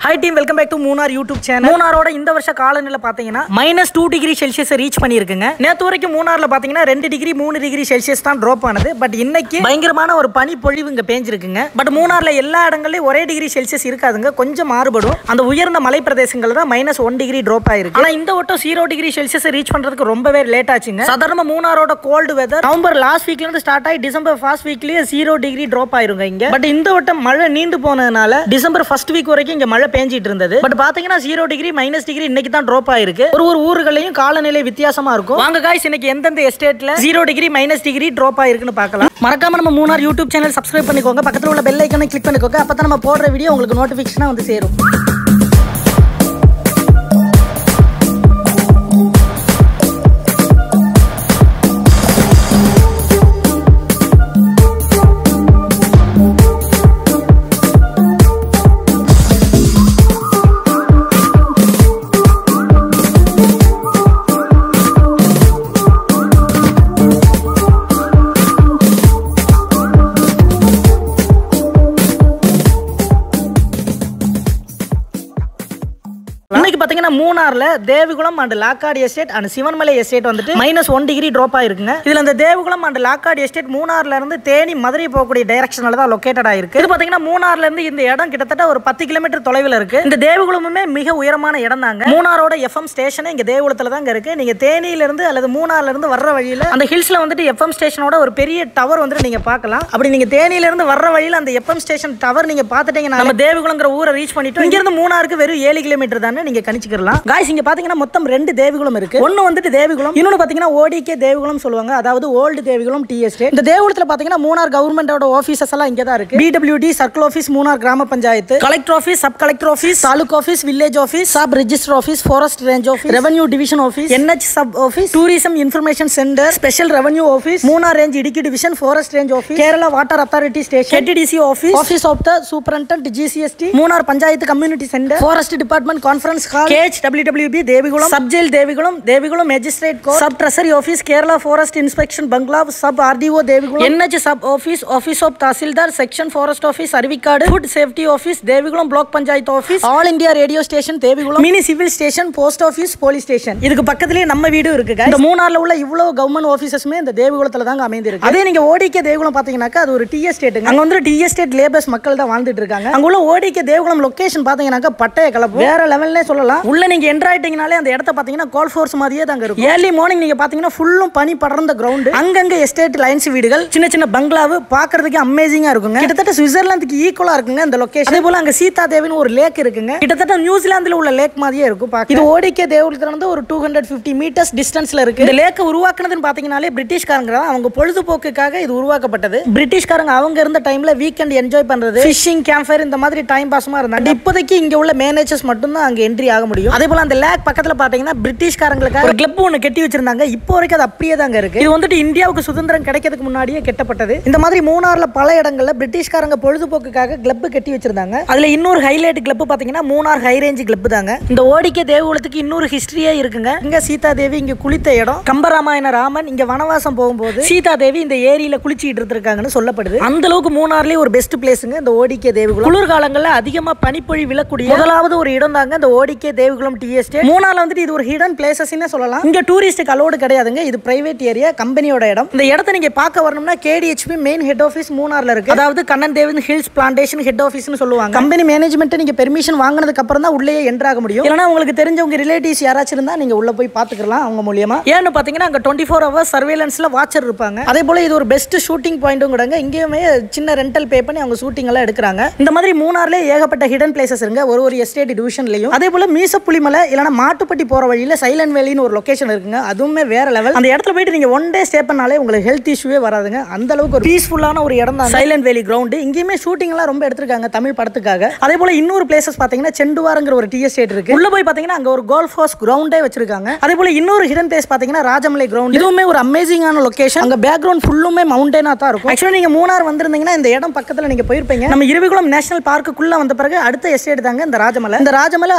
High team welcome back to Munnar YouTube channel மூணாரோட இந்த வருஷ காலநிலை பாத்தீங்கன்னா minus two degree Celsius reach பண்ணியிருக்குங்க நேற்று வரைக்கும் மூணார்ல பாத்தீங்கன்னா ரெண்டு டிகிரி மூணு டிகிரி செல்சியஸ் தான் ட்ராப் ஆனது பட் இன்னைக்கு பயங்கரமான ஒரு பனி பொழிவு இங்க பேஞ்சிருக்குங்க பட் மூணார்ல எல்லா இடங்கள்லயும் ஒரே டிகிரி செல்சியஸ் இருக்காதுங்க கொஞ்சம் மாறுபடும் அந்த உயர்ந்த மலை பிரதேசங்கள் தான் மைனஸ் ஒன் டிகிரி ட்ராப் ஆயிருக்கு ஆனா இந்த வட்டம் ஜீரோ டிகிரி செல்சியஸ் ரீச் பண்றதுக்கு ரொம்பவே லேட் ஆச்சுங்க சாதாரண மூணாரோட கோல்டு வெதர் நவம்பர் லாஸ்ட் வீக்ல இருந்து ஸ்டார்ட் ஆகி டிசம்பர் ஃபர்ஸ்ட் வீக்லயே ஜீரோ டிகிரி ட்ராப் ஆயிருங்க இங்க பட் இந்த வட்டம் மழை நீண்டு போனதுனால டிசம்பர் ஃபர்ஸ்ட் வீக் வரைக்கும் இங்க மழை பேஞ்சிட்டு இருந்தது பட் பாத்தீங்கன்னா ஜீரோ டிகிரி மைனஸ் டிகிரி இன்னைக்கு தான் ட்ராப் ஆயிருக்கு ஒரு ஒரு ஊர்களையும் காலநிலை வித்தியாசமா இருக்கும் வாங்க காய்ஸ் இன்னைக்கு எந்தெந்த எஸ்டேட்ல zero degree minus degree drop ஆயிருக்குன்னு பார்க்கலாம் மறக்காம நம்ம மூணார் யூடியூப் சேனல் சப்ஸ்கிரைப் பண்ணிக்கோங்க பக்கத்துல உள்ள பெல் ஐக்கனை கிளிக் பண்ணிக்கோங்க அப்பதான் நம்ம போடுற வீடியோ உங்களுக்கு நோட்டிபிகேஷனா வந்து சேரும் இன்னைக்கு பாத்தீங்கன்னா மூணார்ல Devikulam and Lakkadi estate and Sivanmalai estate வந்துட்டு மைனஸ் ஒன் டிகிரி ட்ராப் ஆயிருக்குங்க இதுல இந்த தேவிகுளம் அண்ட் லாக்காடி எஸ்டேட் மூணார்ல இருந்து தேனி மதுரை போகக்கூடிய டைரக்ஷன்ல தான் லொக்கேட்டட் ஆயிருக்கு இது பாத்தீங்கன்னா மூணார்ல இருந்து இந்த இடம் கிட்டத்தட்ட ஒரு பத்து கிலோமீட்டர் தொலைவில் இருக்கு இந்த தேவிகுளமுமே மிக உயரமான இடம் தாங்க மூணாரோட எஃப்எம் ஸ்டேஷன் இங்க தேவிகுளத்துல தாங்க இருக்கு நீங்க தேனியில இருந்து அல்லது மூணார்ல இருந்து வர்ற வழியில அந்த ஹில்ஸ்ல வந்துட்டு எஃப்எம் ஸ்டேஷனோட ஒரு பெரிய டவர் வந்துட்டு நீங்க பார்க்கலாம் அப்படி நீங்க தேனியில இருந்து வர்ற வழியில அந்த எஃப்எம் ஸ்டேஷன் டவர் நீங்க பாத்துட்டீங்கன்னா நம்ம தேவிகுளங்கிற ஊரை ரீச் பண்ணிட்டு இங்க இருந்து மூணாருக்கு வெறும் ஏழு கிலோமீட்டர் தானே நீங்க கணிச்சுக்கலாம் காய்ஸ் இங்க பாத்தீங்கன்னா மொத்தம் ரெண்டு தேவிகுளம் இருக்கு ஒன்னு வந்துட்டு தேவிகுளம் இன்னொன்னு பாத்தீங்கன்னா ஓடிகே தேவிகுளம் சொல்லுவாங்க அதாவது ஓல்டு தேவிகுளம் டி எஸ்டேட் இந்த தேவிகுளத்துல பாத்தீங்கன்னா மூணார் கவர்மெண்டோட ஆபீசஸ் எல்லாம் இங்க தான் இருக்கு பிடபிள்யூடி சர்க்கிள் ஆபீஸ் மூணார் கிராம panchayat collector office sub collector office taluk office village office sub register office forest range office revenue division office NH sub office tourism information centre special revenue office Munnar range Idukki division forest range office Kerala water authority station HDC office office of the superintendent GCST Munnar panchayat community centre forest department conference hall கேச் WWB Devikulam sub jail Devikulam Devikulam magistrate court sub treasury office Kerala forest inspection bungalow sub RDO Devikulam NH sub office office of tahsildar section forest office Aruvikkadu food safety office Devikulam block panchayat office All India Radio station Devikulam mini civil station post office police station இதுக்கு பக்கத்துலயே நம்ம வீடு இருக்கு guys. இந்த மூணார்ல உள்ள இவ்வளவு government ஆபீசஸுமே இந்த தேவிகுளத்துல தாங்க அமைந்திருக்கு அதே நீங்க ஓடிகே தேவிகுளம் பாத்தீங்கன்னாக்கா அது ஒரு டி எஸ்டேட்டுங்க அங்க வந்து டி எஸ்டேட் லேபர்ஸ் மக்கள் தான் வாழ்ந்துட்டு இருக்காங்க அங்க உள்ள ஓடிகே தேவிகுளம் லொகேஷன் பாத்தீங்கன்னாக்கா பட்டைய கலப்பு வேற லெவல்லே சொல்லலாம் உள்ள நீங்க என்டர் ஆயிட்டீங்கனாலே அந்த இடத்த பாத்தீங்கன்னா கோல் ஃபோர்ஸ் மாதிரியே தாங்க இருக்கும் ஏர்லி மார்னிங் நீங்க பாத்தீங்கன்னா ஃபுல்லும் பனி படர்ந்த கிரவுண்ட் அங்கங்க எஸ்டேட் லைன்ஸ் வீடுகள் சின்ன சின்ன பங்களாவு பாக்குறதுக்கு அமேசிங்கா இருக்குங்க கிட்டத்தட்ட சுவிட்சர்லாந்துக்கு ஈக்குவலா இருக்குங்க இந்த லொகேஷன் அதே போல அங்க சீதா தேவின்னு ஒரு லேக் இருக்குங்க கிட்டத்தட்ட நியூசிலாந்துல உள்ள லேக் மாதிரியே இருக்கும் பாக்க இது ஓடிகே தேவலத்துல இருந்து ஒரு டூ ஹண்ட்ரட் பிப்டி மீட்டர்ஸ் டிஸ்டன்ஸ்ல இருக்கு இந்த லேக் உருவாக்குனதுன்னு பாத்தீங்கன்னாலே பிரிட்டிஷ்காரங்க தான் அவங்க பொழுதுபோக்குக்காக இது உருவாக்கப்பட்டது பிரிட்டிஷ்காரங்க அவங்க இருந்த டைம்ல வீக்கெண்ட் என்ஜாய் பண்றது ஃபிஷிங் கேம்ப் ஃபயர் இந்த மாதிரி டைம் பாஸ்மா இருந்தாங்க இப்போதைக்கு இங்க உள்ள மேனேஜர்ஸ் மட்டும் தான் அங்க என்ட்ரி ஆக முடியும் அதே போல அந்த லேக் பக்கத்துல பாத்தீங்கன்னா பிரிட்டிஷ்காரங்களுக்கு ஒரு கிளப் ஒன்னு கட்டி வச்சிருந்தாங்க இப்போ வரைக்கும் அது அப்படியே தாங்க இருக்கு இது வந்துட்டு இந்தியாவுக்கு சுதந்திரம் கிடைக்கிறதுக்கு முன்னாடியே கெட்டப்பட்டது இந்த மாதிரி மூணார்ல பல இடங்கள்ல பிரிட்டிஷ்காரங்க பொழுதுபோக்குக்காக கிளப் கட்டி வச்சிருந்தாங்க அதுல இன்னொரு ஹைலைட் கிளப் பாத்தீங்கன்னா மூணார் ஹை ரேஞ்ச் கிளப் தாங்க இந்த ஓடிக்கை தேவகுலத்துக்கு இன்னொரு ஹிஸ்டரியே இருக்குங்க இங்க சீதா தேவி இங்க குளித்த இடம் கம்பராமாயண ராமன் இங்க வனவாசம் போகும்போது சீதா தேவி இந்த ஏரியில குளிச்சிட்டு இருந்திருக்காங்கன்னு சொல்லப்படுது அந்த அளவுக்கு மூணார்லயே ஒரு பெஸ்ட் பிளேஸுங்க இந்த ஓடிக்கே தேவிகுளம் குளிர்காலங்கள்ல அதிகமா பனிப்பொழி விழக்கூடிய முதலாவது ஒரு இடம் தாங்க இந்த ஓடிக்கே தேவிகுளம் டி எஸ்டேட் மூணார்ல வந்துட்டு இது ஒரு ஹிடன் பிளேசஸ்னே சொல்லலாம் இங்க டூரிஸ்டுக்கு அலோடு கிடையாதுங்க இது பிரைவேட் ஏரியா கம்பெனியோட இடம் இந்த இடத்த நீங்க பார்க்க வரணும்னா கேடிஹெச்பி மெயின் ஹெட் ஆஃபீஸ் மூணார்ல இருக்கு அதாவது கண்ணன் தேவன் ஹில்ஸ் பிளான்டேஷன் ஹெட் ஆஃபீஸ்னு சொல்லுவாங்க கம்பெனி மேனேஜ்மெண்ட் நீங்க பெர்மிஷன் வாங்கினதுக்கு அப்புறம் தான் உள்ளே என்டர் ஆக முடியும் இல்லைனா உங்களுக்கு தெரிஞ்சவங்க ரிலேட்டிவ்ஸ் யாராச்சும் இருந்தா நீங்க உள்ள போய் பாத்துக்கலாம் அவங்க மூலியமா ஏன்னு பாத்தீங்கன்னா அங்க டுவெண்ட்டி ஃபோர் ஹவர்ஸ் சர்வேலன்ஸ்ல வாட்சர் இருப்பாங்க அதே போல இது ஒரு பெஸ்ட் ஷூட்டிங் பாயிண்ட்டும் கூடங்க இங்கேயுமே சின்ன ரெண்டல் பே பண்ணி அவங்க ஷூட்டிங் எல்லாம் எடுக்கிறாங்க இந்த மாதிரி மூணார்ல ஏகப்பட்ட ஹிடன் பிளேசஸ் இருங்க ஒரு ஒரு எஸ்டேட் டிவிஷன்லயும் அதே போல மீசப்புலிமலை இல்லைன்னா மாட்டுப்பட்டி போற வழியில சைலண்ட் வேலின்னு ஒரு லொகேஷன் இருக்குங்க அதுவுமே வேற லெவல் அந்த இடத்துல போயிட்டு நீங்க ஒன் டே ஸ்டே பண்ணாலே உங்களுக்கு ஹெல்த் இஷ்யூவே வராதுங்க அந்த அளவுக்கு ஒரு பீஸ்ஃபுல்லான ஒரு இடம் தான் சைலண்ட் வேலி கிரவுண்ட் இங்கேயுமே ஷூட்டிங் எல்லாம் ரொம்ப எடுத்திருக்காங்க தமிழ் படத்துக்காக அதே போல இன்னொரு பிளேசஸ் பாத்தீங்கன்னா செண்டுவாருங்கிற ஒரு டி எஸ்டேட் இருக்கு உள்ள போய் பாத்தீங்கன்னா அங்க ஒரு கோல்ஃப் கோர்ஸ் கிரவுண்டே வச்சிருக்காங்க அதே போல இன்னொரு ஹிடன் பிளேஸ் பாத்தீங்கன்னா ராஜமலை கிரவுண்ட் இதுவுமே ஒரு அமேசிங்கான லொகேஷன் அங்க பேக்ரவுண்ட் ஃபுல்லுமே மவுண்டேனா தான் இருக்கும் ஆக்சுவலி நீங்க மூணார் வந்திருந்தீங்கன்னா இந்த இடம் பக்கத்துல நீங்க போயிருப்பீங்க நம்ம இருவிகுளம் நேஷனல் பார்க்குள்ள வந்த பிறகு அடுத்த எஸ்டேட் தாங்க இந்த ராஜமலை இந்த ராஜமலை ஆனைமுடி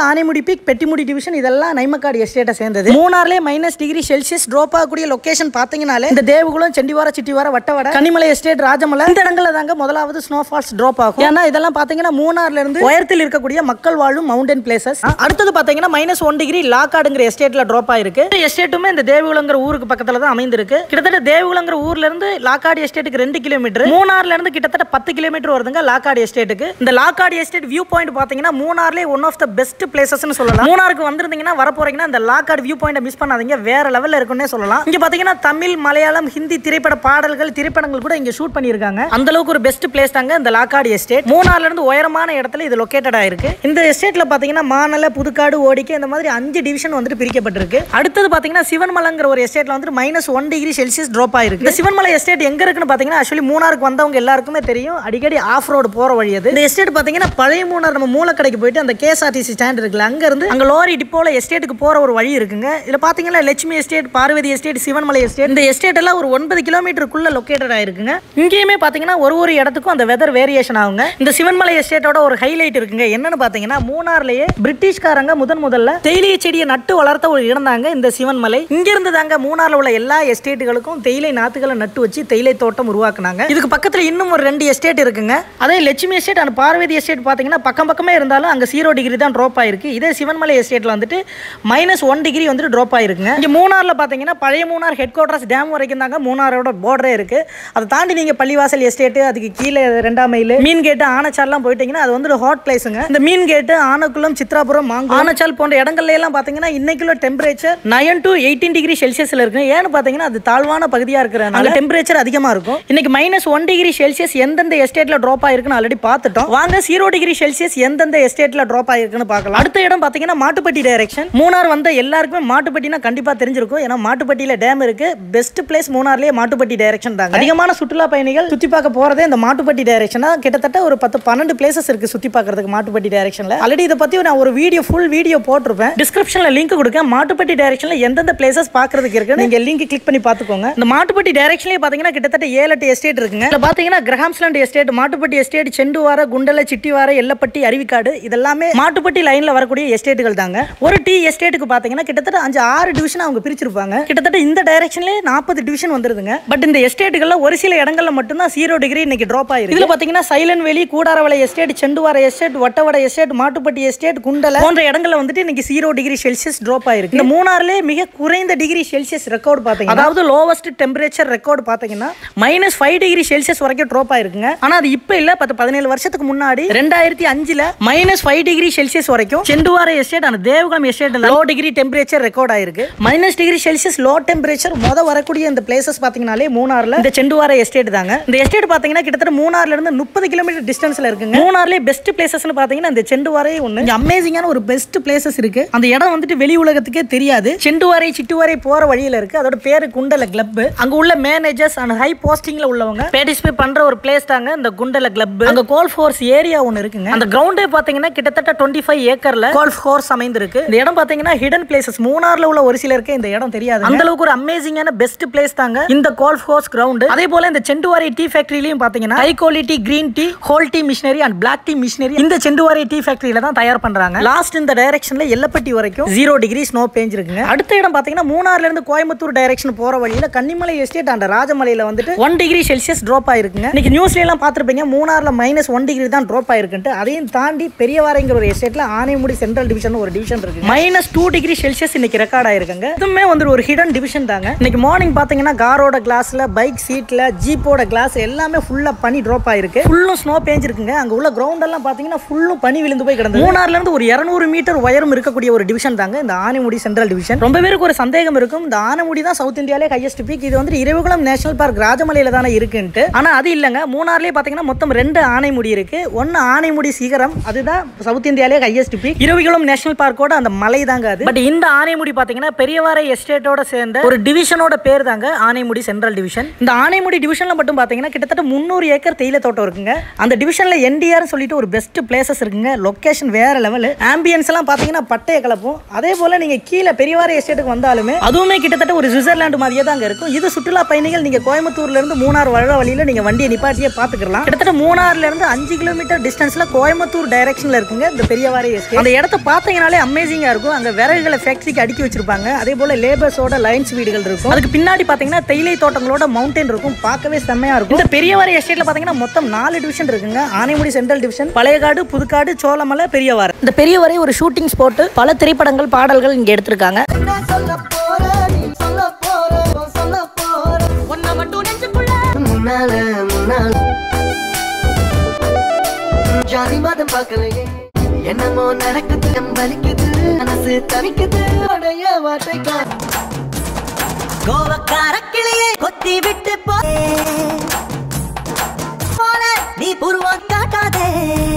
பீக் பெட்டிமுடி டிவிஷன் இதெல்லாம் நைமக்காடு எஸ்டேட்டை சேர்ந்தது மூணார்லேயே மைனஸ் டிகிரி செல்சியஸ் ட்ராப் ஆகக்கூடிய லொகேஷன் பார்த்தீங்கனாலே இந்த தேவகுளம் செண்டிவார சிட்டிவார வட்டவட கனிமலை எஸ்டேட் ராஜமலை இந்த இடங்கள்ல தாங்க முதலாவது ஸ்னோ ஃபால்ஸ் ட்ராப் ஆகும் ஏன்னா இதெல்லாம் பார்த்தீங்கன்னா மூணார்ல இருந்து உயரத்தில் இருக்கக்கூடிய மக்கள் வாழும் மவுண்டன் பிளேசஸ் அடுத்தது பார்த்தீங்கன்னா மைனஸ் ஒன் டிகிரி லாக்காடுங்கிற எஸ்டேட்ல ட்ராப் ஆயிருக்கு இந்த எஸ்டேட்டுமே இந்த தேவகுளங்கிற ஊருக்கு பக்கத்துல தான் அமைந்திருக்கு கிட்டத்தட்ட தேவகுளங்கிற ஊர்ல இருந்து லாக்காடு எஸ்டேட்டுக்கு ரெண்டு கிலோமீட்டர் மூணார்ல இருந்து கிட்டத்தட்ட பத்து கிலோமீட்டர் வருதுங்க லாக்காடு எஸ்டேட்டுக்கு இந்த லாக்காடு எஸ்டேட் வியூ பாயிண்ட் பாத்தீங்கன்னா மூணார்லேயே ஒன் ஆஃப் த பெஸ்ட் பிளேசஸ்னு சொல்லலாம் மூணாருக்கு வந்திருந்தீங்கன்னா வர போறீங்கன்னா இந்த லாக்காடு வியூ பாயிண்ட் மிஸ் பண்ணாதீங்க வேற லெவல்ல இருக்குன்னே சொல்லலாம் இங்க பாத்தீங்கன்னா தமிழ் மலையாளம் ஹிந்தி திரைப்பட பாடல்கள் திரைப்படங்கள் கூட இங்க ஷூட் பண்ணியிருக்காங்க அந்த அளவுக்கு ஒரு பெஸ்ட் பிளேஸ் தாங்க இந்த லாக்காடு எஸ்டேட் மூணார்ல இருந்து உயரமான இடத்துல இது லொக்கேட்டட் ஆயிருக்கு இந்த எஸ்டேட்ல பாத்தீங்கன்னா மாநல புதுக்காடு ஓடிக்கை இந்த மாதிரி அஞ்சு டிவிஷன் வந்துட்டு பிரிக்கப்பட்டிருக்கு அடுத்தது பாத்தீங்கன்னா சிவன்மலைங்கிற ஒரு எஸ்டேட்ல வந்துட்டு minus one degree Celsius drop ஆயிருக்கு இந்த சிவன்மலை எஸ்டேட் எங்க இருக்குன்னு பாத்தீங்கன்னா ஆக்சுவலி மூணாருக்கு வந்தவங்க எல்லாருக்குமே தெரியும் அடிக்கடி ஆஃப் ரோடு போற வழி அது இந்த எஸ்டேட் பாத்தீங்கன்னா பழைய மூணார் நம்ம மூலக்கடைக்கு போயிட்டு அந்த கேஎஸ்ஆர்டிசி ஸ்டாண்ட் இருக்குல்ல அங்க இருந்து அங்க லோரி டிப்போல எஸ்டேட்டுக்கு போற ஒரு வழி இருக்குங்க இதுல பாத்தீங்கன்னா Lakshmi estate Parvathi estate Sivanmalai estate இந்த எஸ்டேட் எல்லாம் ஒரு ஒன்பது கிலோமீட்டருக்குள்ள லொக்கேட்டட் ஆயிருக்குங்க இங்கேயுமே பாத்தீங்கன்னா ஒரு ஒரு இடத்துக்கும் அந்த வெதர் வேரியேஷன் ஆகுங்க இந்த சிவன்மலை எஸ்டேட்டோட ஒரு ஹைலைட் இருக்குங்க என்னன்னு பாத்தீங்கன்னா மூணார்லயே பிரிட்டிஷ்காரங்க முதன் முதல்ல தேயிலை செடியை நட்டு வளர்த்த ஒரு இடம் தாங்க இந்த சிவன்மலை இங்க இருந்து தாங்க மூணார்ல உள்ள எல்லா எஸ்டேட்டுகளுக்கும் தேயிலை நாத்துகளை நட்டு வச்சு தேயிலை தோட்டம் உருவாக்குனாங்க இதுக்கு பக்கத்துல இன்னும் ஒரு ரெண்டு எஸ்டேட் இருக்குங்க அதே Lakshmi estate and Parvathi estate பாத்தீங்கன்னா பக்கம் பக்கமே இருந்தாலும் அங்க ஜீரோ டிகிரி தான் ட்ராப் ஆயிருக்கு இதே சிவன்மலை எஸ்டேட்ல வந்துட்டு மைனஸ் ஒன் டிகிரி வந்துட்டு ட்ராப் ஆயிருக்குங்க இங்க மூணார்ல பாத்தீங்கன்னா பழைய மூணார் ஹெட் குவார்டர்ஸ் டேம் வரைக்கும் தாங்க மூணாரோட பார்டரே இருக்கு அதை தாண்டி நீங்க பள்ளிவாசல் எஸ்டேட் அதுக்கு கீழே ரெண்டாம் மைல் மீன் கேட்டு ஆனச்சால்லாம் போயிட்டீங்கன்னா அது வந்து ஹாட் பிளேஸுங்க இந்த மீன் கேட்டு ஆனக்குளம் சித்ராபுரம் மாங்கு ஆனச்சால் போன்ற இடங்கள்ல எல்லாம் பாத்தீங்கன்னா இன்னைக்குள்ள temperature nine to eighteen degree செல்சியஸ்ல இருக்கு ஏன்னு பாத்தீங்கன்னா அது தாழ்வான பகுதியா இருக்கிறனால டெம்பரேச்சர் அதிகமா இருக்கும் இன்னைக்கு மைனஸ் ஒன் டிகிரி செல்சியஸ் எந்தெந்த எஸ்டேட்ல ட்ராப் ஆயிருக்குன்னு ஆல்ரெடி பார்த்துட்டோம் வாங்க ஜீரோ டிகிரி செல்சியஸ் எந்தெந்த எஸ்டேட்ல ட்ராப் ஆயிருக்குன்னு பார்க்கலாம் அடுத்த இடம் பாத்தீங்கன்னா மாட்டுப்பட்டி டைரக்ஷன் மூணார் வந்த எல்லாருக்குமே மாட்டுப்பட்டினா கண்டிப்பா தெரிஞ்சிருக்கும் ஏன்னா மாட்டுப்பட்டியில டேம் இருக்கு பெஸ்ட் பிளேஸ் மூணார்லயே மாட்டுப்பட்டி டைரக்ஷன் தாங்க அதிகமான சுற்றுலா பயணிகள் சுத்தி பார்க்க போறதே இந்த மாட்டுப்பட்டி டைரக்ஷனா கிட்டத்தட்ட ஒரு பத்து பன்னெண்டு பிளேசஸ் இருக்கு சுத்தி பார்க்கறதுக்கு மாட்டுப்பட்டி டைரக்ஷன்ல ஆல்ரெடி இதை பத்தி நான் ஒரு வீடியோ ஃபுல் வீடியோ போட்டிருப்பேன் டிஸ்கிரிப்ஷன்ல லிங்க் கொடுக்கேன் மாட்டுப்பட்டி டைரக்ஷன்ல எந்தெந்த பிளேசஸ் பார்க்கறதுக்கு இருக்கு நீங்க லிங்க் கிளிக் பண்ணி பார்த்துக்கோங்க இந்த மாட்டுப்பட்டி டைரக்ஷன்லயே பாத்தீங்கன்னா கிட்டத்தட்ட ஏழு எட்டு எஸ்டேட் இருக்குங்க இதுல பாத்தீங்கன்னா Grahamsland estate Mattupetty estate Chenduvara Kundala Chittivara Ellapatti Arivikkad இதெல்லாமே மாட்டுப்பட்டி லைன்ல வரக்கூடிய எஸ்டேட்டுகள் தாங்க ஒரு டி எஸ்டேட்டுக்கு பாத்தீங்கன்னா கிட்டத்தட்ட அஞ்சு ஆறு டிவிஷன் அவங்க பிரிச்சிருப்பாங்க கிட்டத்தட்ட இந்த டைரக்ஷன்லயே நாற்பது டிவிஷன் வந்துருதுங்க பட் இந்த எஸ்டேட்டுகள்ல ஒரு சில இடங்கள்ல மட்டும்தான் ஜீரோ டிகிரி இன்னைக்கு ட்ராப் ஆயிருக்கு இதுல பாத்தீங்கன்னா Silent Valley Koodaravalai estate Chenduvara estate Vattavada estate Mattupetty estate Kundala போன்ற இடங்கள்ல வந்துட்டு இன்னைக்கு ஜீரோ டிகிரி செல்சியஸ் ட்ராப் ஆயிருக்கு இந்த மூணாறுலயே மிக குறைந்த டிகிரி செல்சியஸ் ரெக்கார்ட் பாத்தீங்கன்னா அதாவது லோவஸ்ட் டெம்பரேச்சர் ரெக்கார்ட் பாத்தீங்கன்னா மைனஸ் ஃபைவ் டிகிரி செல்சியஸ் வரைக்கும் ட்ராப் ஆயிருக்குங்க ஆனா அது இப்ப இல்ல பத்து பதினேழு வருஷத்துக்கு முன்னாடி ரெண்டாயிரத்தி அஞ்சுல மைனஸ் ஃபைவ் டிகிரி செல்சியஸ் வரைக்கும் செண்டுவார எஸ்டேட் அந்த Devikulam estate low degree temperature record ஆயிருக்கு minus degree Celsius low temperature முத வரக்கூடிய இந்த பிளேசஸ் பாத்தீங்கன்னாலே மூணார்ல இந்த செண்டுவார எஸ்டேட் தாங்க இந்த எஸ்டேட் பாத்தீங்கன்னா கிட்டத்தட்ட மூணார்ல இருந்து முப்பது கிலோமீட்டர் டிஸ்டன்ஸ்ல இருக்குங்க மூணார்லயே பெஸ்ட் பிளேசஸ்னு பாத்தீங்கன்னா இந்த செண்டுவாரே ஒண்ணு இங்க அமேசிங்கான ஒரு பெஸ்ட் பிளேசஸ் இருக்கு அந்த இடம் வந்துட்டு வெளி உலகத்துக்கே தெரியாது செண்டுவாரை சிட்டுவாரை போற வழியில இருக்கு அதோட பேரு குண்டல கிளப் அங்க உள்ள மேனேஜர்ஸ் அண்ட் ஹை போஸ்டிங்ல உள்ளவங்க பார்ட்டிசிபேட் பண்ற ஒரு பிளேஸ் தாங்க இந்த குண்டல கிளப் அங்க கோல்ஃப் கோர்ஸ் ஏரியா ஒன்னு இருக்குங்க அந்த கிரவுண்டே பாத்தீங்கன்னா கிட்டத்தட்ட டுவெண்ட்டி ஃபைவ் ஏக்கர்ல கோல்ஃப் கோர்ஸ் அமைந்திருக்கு இந்த இடம் பாத்தீங்கன்னா ஹிடன் பிளேசஸ் மூணார்ல உள்ள ஒரு சிலருக்கு இந்த இடம் தெரியாது அந்த அளவுக்கு ஒரு அமேசிங்கான பெஸ்ட் பிளேஸ் தாங்க இந்த கோல்ஃப் கோர்ஸ் கிரவுண்ட் அதே போல இந்த செண்டுவாரை டீ ஃபேக்டரியிலையும் பாத்தீங்கன்னா high quality green tea whole tea machinery and black tea machinery இந்த செண்டுவாரை டீ ஃபேக்டரியில தான் தயார் பண்றாங்க லாஸ்ட் இந்த டைரக்ஷன்ல எல்லப்பட்டி வரைக்கும் ஜீரோ டிகிரி ஸ்னோ பேஞ்சிருக்குங்க அடுத்த இடம் பாத்தீங்கன்னா மூணார்ல இருந்து கோயம்புத்தூர் டைரக்ஷன் போற வழியில கன்னிமலை எஸ்டேட் அண்ட் ராஜமலையில வந்துட்டு ஒன் டிகிரி செல்சியஸ் ட்ராப் ஆயிருக்குங்க இன்னைக்கு நியூஸ்ல எல்லாம் பார்த்திருப்பீங்க மூணார்ல மைனஸ் ஒன் டிகிரி தான் ட்ராப் ஆயிருக்குன்ட்டு அதையும் தாண்டி பெரியவாரைங்கிற ஒரு எஸ்டேட்ல ஆனைமுடி சென்ட்ரல் டிவிஷன் ஒரு டிவிஷன் இருக்கு மைனஸ் டூ டிகிரி செல்சியஸ் இன்னைக்கு ரெக்கார்ட் ஆயிருக்குங்க இதுவுமே வந்து ஒரு ஹிடன் டிவிஷன் தாங்க இன்னைக்கு மார்னிங் பாத்தீங்கன்னா காரோட கிளாஸ்ல பைக் சீட்ல ஜீப்போட கிளாஸ் எல்லாமே ஃபுல்லா பனி ட்ராப் ஆயிருக்கு ஃபுல்லும் ஸ்னோ பேஞ்சிருக்குங்க அங்க உள்ள கிரவுண்ட் எல்லாம் பாத்தீங்கன்னா ஃபுல்லும் பனி விழுந்து போய் கிடந்து மூணார்ல இருந்து ஒரு 200 மீட்டர் உயரம் இருக்கக்கூடிய ஒரு டிவிஷன் தாங்க இந்த ஆனைமுடி சென்ட்ரல் டிவிஷன் ரொம்ப பேருக்கு ஒரு சந்தேகம் இருக்கும் இந்த ஆனைமுடி தான் சவுத் இந்தியாலே ஹையஸ்ட் பீக் இது வந்து இரவுகுளம் நேஷனல் பார்க் ராஜமலையில தானே இருக்குன்ட்டு ஆனா அது இல்லங்க மூணார்லயே பாத்தீங்கன்னா மொத்தம் ரெண்டு ஆனைமுடி இருக்கு ஒன்னு ஆனைமுடி சிகரம் அதுதான் சவுத் இந்தியாலே ஹையஸ்ட் பீக் இரவிகுளம் நேஷனல் பார்க்கோட அந்த மலை தாங்க அது பட் இந்த ஆனைமுடி பாத்தீங்கன்னா பெரியவாரை எஸ்டேட்டோட சேர்ந்த ஒரு டிவிஷனோட பேர் தாங்க ஆனைமுடி சென்ட்ரல் டிவிஷன் இந்த ஆனைமுடி டிவிஷன்ல மட்டும் பாத்தீங்கன்னா கிட்டத்தட்ட முந்நூறு ஏக்கர் தேயிலை தோட்டம் இருக்குங்க அந்த டிவிஷன்ல என்டிஆர் சொல்லிட்டு ஒரு பெஸ்ட் பிளேசஸ் இருக்குங்க லொகேஷன் வேற லெவல் ஆம்பியன்ஸ் எல்லாம் பாத்தீங்கன்னா பட்டைய கலப்பும் அதே போல நீங்க கீழே பெரியவாரை எஸ்டேட்டுக்கு வந்தாலுமே அதுவுமே கிட்டத்தட்ட ஒரு சுவிட்சர்லாந்து மாதிரியே தாங்க இருக்கும் இது சுற்றுலா பயணிகள் நீங்க கோயம்புத்தூர்ல இருந்து மூணார் வர வழியில நீங்க வண்டியை நிப்பாட்டியே பாத்துக்கலாம் கிட்டத்தட்ட மூணார்ல இருந்து அஞ்சு கிலோமீட்டர் டிஸ்டன்ஸ்ல கோயம்புத்தூர் டைரக்ஷன்ல இருக்குங்க இந்த பெரியவாரை எஸ்டேட் அந்த இடத்த இடத்த பார்த்தீங்கனாலே அமேசிங்கா இருக்கும் அங்க விறகுகளை ஃபேக்டரிக்கு அடுக்கி வச்சிருப்பாங்க அதே போல லேபர்ஸோட லைன்ஸ் வீடுகள் இருக்கும் அதுக்கு பின்னாடி பாத்தீங்கன்னா தேயிலை தோட்டங்களோட மவுண்டன் இருக்கும் பார்க்கவே செம்மையா இருக்கும் இந்த பெரியவாறு எஸ்டேட்ல பாத்தீங்கன்னா மொத்தம் நாலு டிவிஷன் இருக்குங்க ஆனைமுடி சென்ட்ரல் டிவிஷன் பழையகாடு புதுக்காடு சோளமலை பெரியவாறு இந்த பெரியவரை ஒரு ஷூட்டிங் ஸ்பாட் பல திரைப்படங்கள் பாடல்கள் இங்க எடுத்திருக்காங்க என்ன சொல்ல போற நீ சொல்ல போற சொல்ல போற உன்னை மட்டும் நெஞ்சுக்குள்ள முன்னால முன்னால ஜாதி மதம் பார்க்கலையே என்னமோ நடக்குது என் வலிக்குது மனசு தவிக்குது உடைய வார்த்தைக்கா கோவக்கார கிளியே கொத்தி விட்டு போ போல நீ புருவம் காட்டாதே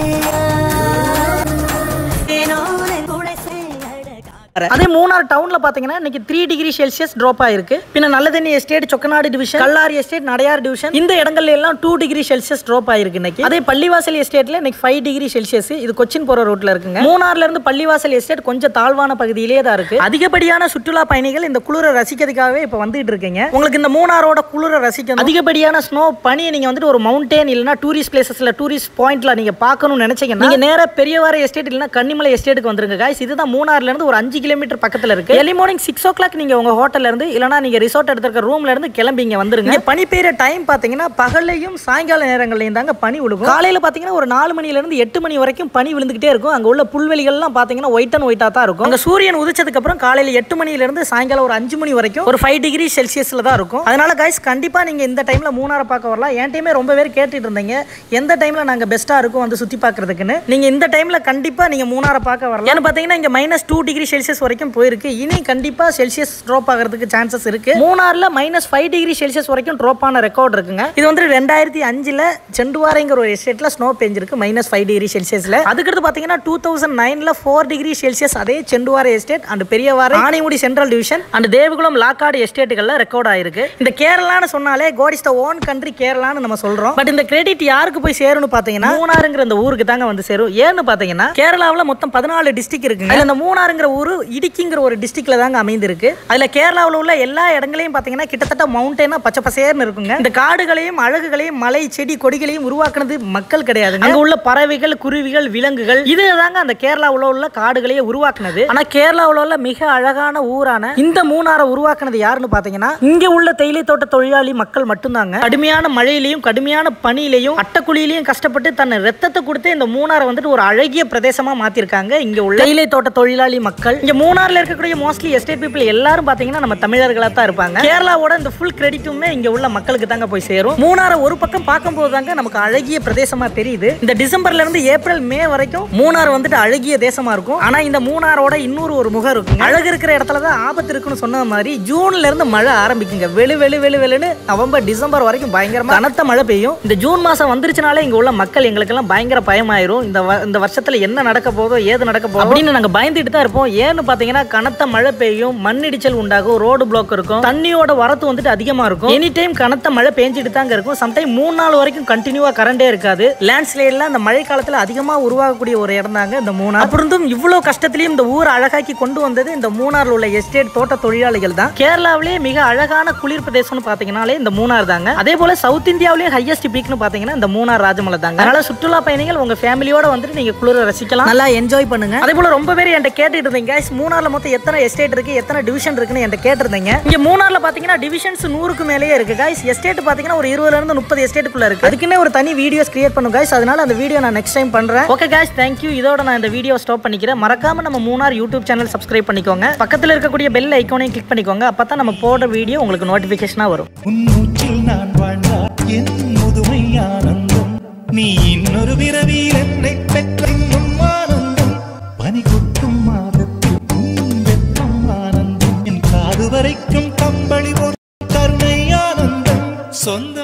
ஏனோ என் கூட சேரடா. அதே மூணார் டவுன்ல பாத்தீங்கன்னா இன்னைக்கு த்ரீ டிகிரி செல்சியஸ் ட்ராப் ஆயிருக்கு பின்ன Nallathanni estate Chokkanad division Kallari estate Nadayar division இந்த இடங்கள்ல எல்லாம் டூ டிகிரி செல்சியஸ் ட்ராப் ஆயிருக்கு இன்னைக்கு அதே பள்ளிவாசல் எஸ்டேட்ல இன்னைக்கு ஃபைவ் டிகிரி செல்சியஸ் இது கொச்சின் போற ரோட்ல இருக்குங்க மூணார்ல இருந்து பள்ளிவாசல் எஸ்டேட் கொஞ்சம் தாழ்வான பகுதியிலேயே தான் இருக்கு அதிகப்படியான சுற்றுலா பயணிகள் இந்த குளிரை ரசிக்கிறதுக்காகவே இப்ப வந்துட்டு இருக்கீங்க உங்களுக்கு இந்த மூணாரோட குளிரை ரசிக்கணும் அதிகப்படியான ஸ்னோ பனியை நீங்க வந்துட்டு ஒரு மவுண்டன் இல்லைன்னா டூரிஸ்ட் பிளேசஸ்ல டூரிஸ்ட் பாயிண்ட்ல நீங்க பார்க்கணும்னு நினைச்சீங்கன்னா நீங்க நேரா பெரியவார எஸ்டேட் இல்லைன்னா கன்னிமலை எஸ்டேட்டுக்கு வந்துருங்க காய்ஸ் இதுதான் மூணார்ல இருந்து ஒரு அஞ்சு கிலோமீட்டர் பக்கத்துல இருக்கு early morning six o'clock நீங்க உங்க ஹோட்டல்ல இருந்து இல்லனா நீங்க ரிசார்ட் எடுத்திருக்க ரூம்ல இருந்து கிளம்பி இங்க வந்துருங்க இங்க பனி பெய்யுற டைம் பாத்தீங்கன்னா பகல்லையும் சாயங்கால நேரங்கள்லயும் தாங்க பனி விழுகும் காலையில பாத்தீங்கன்னா ஒரு நாலு மணில இருந்து எட்டு மணி வரைக்கும் பனி விழுந்துகிட்டே இருக்கும் அங்க உள்ள புல்வெளிகள்லாம் பாத்தீங்கன்னா ஒயிட் அண்ட் ஒயிட்டா தான் இருக்கும் அங்க சூரியன் உதிச்சதுக்கு அப்புறம் காலையில எட்டு மணில இருந்து சாயங்காலம் ஒரு அஞ்சு மணி வரைக்கும் ஒரு ஃபைவ் டிகிரி செல்சியஸ்ல தான் இருக்கும் அதனால கைஸ் கண்டிப்பா நீங்க இந்த டைம்ல மூணாரை பார்க்க வரலாம் என் டைமே ரொம்ப பேர் கேட்டுட்டு இருந்தீங்க எந்த டைம்ல நாங்க பெஸ்டா இருக்கும் வந்து சுத்தி பார்க்கிறதுக்குன்னு நீங்க இந்த டைம்ல கண்டிப்பா நீங்க மூணாரை பார்க்க வரலாம் ஏன்னு பாத்தீங்கன்னா இங்க மைனஸ் டூ டிகிரி செல்சியஸ் வரைக்கும் போயிருக்கு இனி கண்டிப்பா செல்சியஸ் ட்ராப் ஆகிறதுக்கு சான்சஸ் இருக்கு மூணார்ல மைனஸ் ஃபைவ் டிகிரி செல்சியஸ் வரைக்கும் ட்ராப் ஆன ரெக்கார்ட் இருக்குங்க இது வந்து ரெண்டாயிரத்தி அஞ்சுல செண்டுவாரைங்கிற ஒரு எஸ்டேட்ல ஸ்னோ பெஞ்சிருக்கு மைனஸ் ஃபைவ் டிகிரி செல்சியஸ்ல அதுக்கடுத்து பாத்தீங்கன்னா டூ தௌசண்ட் நைன்ல ஃபோர் டிகிரி செல்சியஸ் அதே Chenduvarai estate and Periyavaru Anamudi central division and Devikulam Lakkad எஸ்டேட்டுகள்ல ரெக்கார்ட் ஆயிருக்கு இந்த கேரளான்னு சொன்னாலே God is the own country கேரளான்னு நம்ம சொல்றோம் பட் இந்த கிரெடிட் யாருக்கு போய் சேரும்னு பாத்தீங்கன்னா மூணாறுங்கிற இந்த ஊருக்கு தாங்க வந்து சேரும் ஏன்னு பாத்தீங்கன்னா கேரளாவுல மொத்தம் பதினாலு டிஸ்ட்ரிக்ட் இருக்குங்க அதுல இந்த மூணாறுங்கிற ஊரு இடுக்கிங்கிற ஒரு டிஸ்ட்ரிக்ட்ல தாங்க அமைந்திருக்கு அதுல கேரளாவுல உள்ள எல்லா இடங்களையும் பாத்தீங்கன்னா கிட்டத்தட்ட மவுண்டனா பச்சை பசேர்னு இருக்குங்க இந்த காடுகளையும் அழகுகளையும் மலை செடி கொடிகளையும் உருவாக்குனது மக்கள் கிடையாதுங்க அங்க உள்ள பறவைகள் குருவிகள் விலங்குகள் இது தாங்க அந்த கேரளாவுல உள்ள காடுகளையே உருவாக்குனது ஆனா கேரளாவுல உள்ள மிக அழகான ஊரான இந்த மூணாரை உருவாக்குனது யாருன்னு பாத்தீங்கன்னா இங்க உள்ள தேயிலை தோட்ட தொழிலாளி மக்கள் மட்டும்தாங்க கடுமையான மழையிலையும் கடுமையான பனியிலையும் அட்டக்குழியிலையும் கஷ்டப்பட்டு தன் ரத்தத்தை கொடுத்து இந்த மூணாரை வந்துட்டு ஒரு அழகிய பிரதேசமா மாத்திருக்காங்க இங்க உள்ள தேயிலை தோட்ட தொழிலாளி மக்கள் இங்க மூணார்ல இருக்கக்கூடிய மோஸ்ட்லி எஸ்டேட் பீப்புள் எல்லாரும் பாத்தீங்கன்னா நம்ம தமிழர்களா தான் இருப்பாங்க கேரளாவோட இந்த ஃபுல் கிரெடிட்டுமே இங்க உள்ள மக்களுக்கு தாங்க போய் சேரும் மூணாரை ஒரு பக்கம் பார்க்கும்போது தாங்க நமக்கு அழகிய பிரதேசமா தெரியுது இந்த டிசம்பர்ல இருந்து ஏப்ரல் மே வரைக்கும் மூணார் வந்துட்டு அழகிய தேசமா இருக்கும் ஆனா இந்த மூணாரோட இன்னொரு ஒரு முகம் இருக்குங்க அழகு இருக்கிற இடத்துல தான் ஆபத்து இருக்குன்னு சொன்ன மாதிரி ஜூன்ல இருந்து மழை ஆரம்பிக்குங்க வெளு வெளு வெளு வெளுன்னு நவம்பர் டிசம்பர் வரைக்கும் பயங்கரமா கனத்த மழை பெய்யும் இந்த ஜூன் மாசம் வந்துருச்சுனாலே இங்க உள்ள மக்கள் எங்களுக்கெல்லாம் பயங்கர பயமாயிரும் இந்த வ- இந்த வருஷத்துல என்ன நடக்க போதோ ஏது நடக்க போதோ அப்படின்னு நாங்க பயந்துட்டு தான் இருப்போம் ஏன்னு பாத்தீங்கன்னா கனத்த மழை பெய்யும் மண்ணிடிச்சல் உண்டாகும் ரோடு பிளாக் இருக்கும் தண்ணியோட வரத்து வந்துட்டு அதிகமா இருக்கும் எனி டைம் கனத்த மழை பெஞ்சிட்டு தாங்க இருக்கும் சம்டைம் மூணு நாள் வரைக்கும் கண்டினியூவா கரண்டே இருக்காது லேண்ட்ஸ்லைட்லாம் இந்த மழை காலத்துல அதிகமா உருவாகக்கூடிய ஒரு இடம் தாங்க இந்த மூணார் அப்புறம் இருந்தும் இவ்வளவு கஷ்டத்திலையும் இந்த ஊரை அழகாக்கி கொண்டு வந்தது இந்த மூணார்ல உள்ள எஸ்டேட் தோட்ட தொழிலாளிகள் தான் கேரளாவிலேயே மிக அழகான குளிர் பிரதேசம்னு பாத்தீங்கன்னாலே இந்த மூணார் தாங்க அதே போல சவுத் இந்தியாவிலேயே ஹையஸ்ட் பீக்னு பாத்தீங்கன்னா இந்த மூணார் ராஜமலை தாங்க அதனால சுற்றுலா பயணிகள் உங்க ஃபேமிலியோட வந்துட்டு நீங்க குளிர ரசிக்கலாம் நல்லா என்ஜாய் பண்ணுங்க அதே போல ரொம்ப பேர் என்கிட்ட கேட்டுட்டு இருந்தீங்க guys, மூணார்ல மொத்தம் எத்தனை எஸ்டேட் இருக்கு எத்தனை டிவிஷன் இருக்குன்னு என்கிட்ட கேட்டிருந்தீங்க இங்க மூணார்ல பாத்தீங்கன்னா டிவிஷன்ஸ் நூறுக்கு மேலேயே இருக்கு guys எஸ்டேட் பாத்தீங்கன்னா ஒரு இருபதுல இருந்து முப்பது எஸ்டேட்டுக்குள்ள இருக்கு அதுக்குன்னே ஒரு தனி வீடியோஸ் கிரியேட் பண்ணும் guys அதனால அந்த வீடியோ நான் நெக்ஸ்ட் டைம் பண்றேன் ஓகே guys thank you இதோட நான் இந்த வீடியோ ஸ்டாப் பண்ணிக்கிறேன் மறக்காம நம்ம மூணார் யூடியூப் சேனல் சப்ஸ்கிரைப் பண்ணிக்கோங்க பக்கத்துல இருக்கக்கூடிய பெல் ஐக்கானையும் கிளிக் பண்ணிக்கோங்க அப்பதான் நம்ம போடுற வீடியோ உங்களுக்கு நோட்டிபிகேஷனா வரும் உன்னூற்றில் நான் வாழ்ந்தால் என் முதுமை ஆனந்தம் நீ இன்னொரு பிறவியில் என்னை பெற்ற இன்னும் ஆனந்தம் பனி கொட்டும் மாதத்தில் உன் வெப்பம் ஆனந்தம் என் காது வரைக்கும் கம்பளி ஒரு கருணை ஆனந்தம் சொந்த